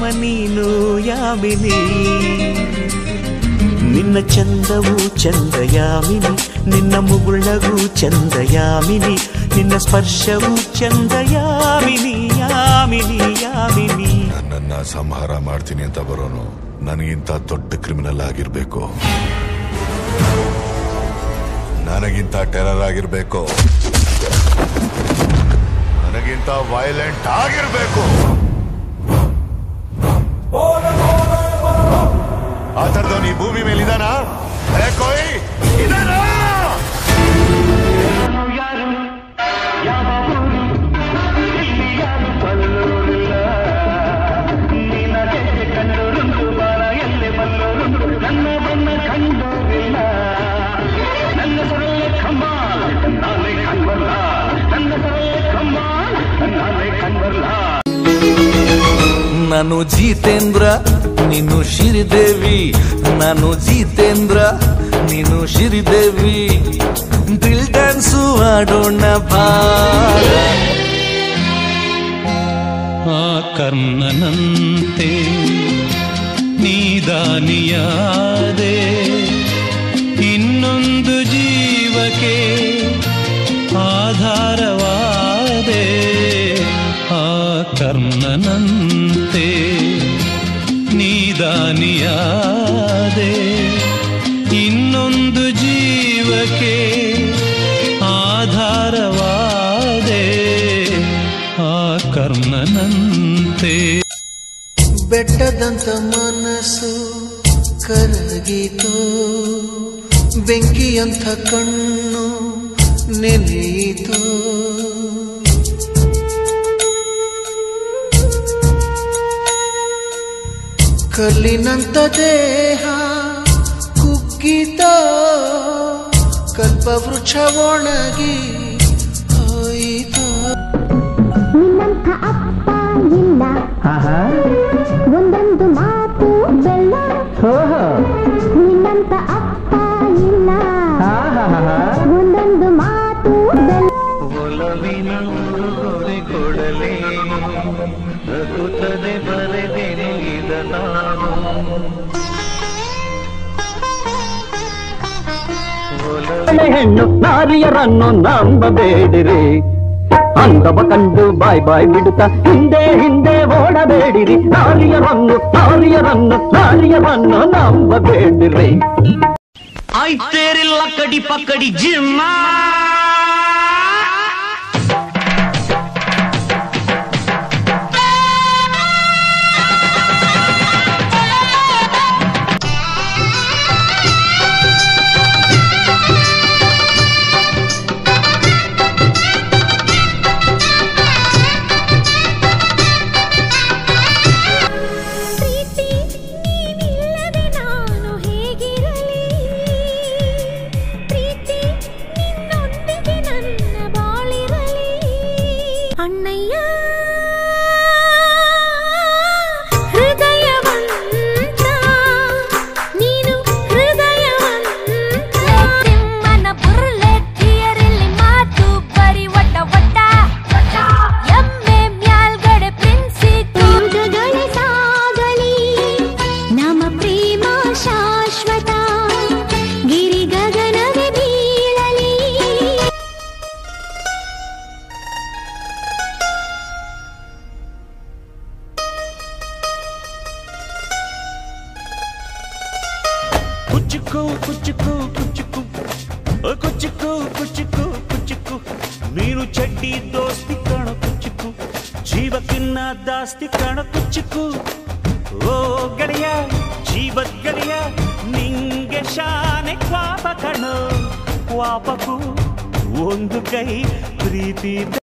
ನೀನು ಯಾಮಿನಿ ನಿನ್ನ ಚಂದವು ಚಂದ ಯಾಮಿನಿ ನಿನ್ನ ಮುಗುಳಗೂ ಚಂದ ಯಾಮಿನಿ ನಿನ್ನ ಸ್ಪರ್ಶವು ಚಂದ ಯಾಮಿನಿ ಯಾಮಿನಿ ಯಾಮಿನಿ ನನ್ನನ್ನ ಸಂಹಾರ ಮಾಡ್ತೀನಿ ಅಂತ ಬರೋನು ನನಗಿಂತ ದೊಡ್ಡ ಕ್ರಿಮಿನಲ್ ಆಗಿರ್ಬೇಕು ನನಗಿಂತ ಟೆರರ್ ಆಗಿರ್ಬೇಕು ನನಗಿಂತ ವೈಲೆಂಟ್ ಆಗಿರ್ಬೇಕು ಆ ಥರದವನು ಈ ಭೂಮಿ ಮೇಲೆ ಇದಾನ ಕೋಯ್ ಇದಾನ ನಾನು ಜಿತೇಂದ್ರ ನೀನು ಶ್ರೀದೇವಿ ನಾನು ಜಿತೇಂದ್ರ ನೀನು ಶ್ರೀದೇವಿ ದಿಲ್ ಡ್ಯಾನ್ಸು ಆಡೋಣ ಬಾರ ಆ ಕರ್ಣನಂತೆ ನೀದಾನಿಯಾದೆ ಇನ್ನೊಂದು ಜೀವಕ್ಕೆ ಆಧಾರವಾದೆ ಆ ಕರ್ಣನಂತೆ ನೀದಾನಿಯಾದೆ ಇನ್ನೊಂದು ಜೀವಕ್ಕೆ ಆಧಾರವಾದೆ ಆ ಕರ್ಣನಂತೆ ಬೆಟ್ಟದಂತ ಮನಸ್ಸು ಕರಗಿತು ಬೆಂಕಿಯಂಥ ಕಣ್ಣು ನೆನೆಯಿತು ಕಲ್ಲಿನಂತ ದೇಹ ಕುಗ್ಗಿತ ಕಲ್ಪವೃಕ್ಷ ಒಣಗಿ ಹೋಯಿತು ನಿನ್ನಂಥ ಅಪ್ಪ ಇಲ್ಲ ಒಂದೊಂದು ಮಾತು ಬೆಲ್ಲ ನಿನ್ನಂಥ ಅಪ್ಪ ಇಲ್ಲ ಒಂದೊಂದು ಮಾತು ಬೆಲ್ಲ ಒಲವಿನ ಉಡುಗೊರೆ ಕೊಡಲೇನು ರಘುತ್ತದೆ ಬರೆದೇನು ಇದ ನಾನು ಹೆಣ್ಣು ನಾರಿಯರನ್ನು ನಂಬಬೇಡಿರಿ ಅಂದವ ಕಂಡು ಬಾಯ್ ಬಾಯ್ ಬಿಡುತ್ತ ಹಿಂದೆ ಹಿಂದೆ ಓಡಬೇಡಿರಿ ನಾರಿಯರನ್ನು ನಾರಿಯರನ್ನು ನಾರಿಯರನ್ನು ನಂಬಬೇಡಿರಿ ಆಯ್ತೇರಿಲ್ಲ ಕಡಿ ಪಕ್ಕಡಿ ಜಿಮ್ಮ ಪ್ರೀತಿ ನೀನಿಲ್ಲದೆ ನಾನು ಹೇಗಿರಲಿ ಪ್ರೀತಿ ನಿನ್ನೊಂದಿಗೆ ನನ್ನ ಬಾಳಿರಲಿ ಅಣ್ಣಯ್ಯ ಹೃದಯವಂತ ನೀನು ಹೃದಯವಂತ ತಿಮ್ಮನ ಬುರ್ಲೆತ್ತಿಯರಲ್ಲಿ ಮಾತು ಬರಿ ಒಟ್ಟ ಒಟ್ಟ ಎಮ್ಮೆ ಮ್ಯಾಲ್ಗಡೆ ಪ್ರಿನ್ಸಿ ಯುಗಗಳೇ ಸಾಗಲಿ ನಮ್ಮ ಪ್ರೇಮ ಶಾಶ್ವತ ಗಿರಿ ಗಗನವೇ ಬೀಳಲಿ ಕುಚ್ಚುಕು ಕುಚ್ಚುಕು ಕುಚ್ಚುಕು ಓ ಕುಚ್ಚುಕು ಕುಚ್ಚುಕು ಕುಚ್ಚುಕು ನೀನು ಚಡ್ಡಿ ದೋಸ್ತಿ ಕಣ ಕುಚ್ಚುಕು ಜೀವಕ್ಕಿನ್ನ ದಾಸ್ತಿ ಕಣ ಕುಚ್ಚುಕು ಓ ಗೆಳೆಯ ಜೀವದ್ ಗೆಳೆಯ ನಿಂಗೆ ಶಾನೆ ಕ್ವಾಪ ಕಣೋ ಕ್ವಾಪಕು ಒಂದು ಕೈ ಪ್ರೀತಿ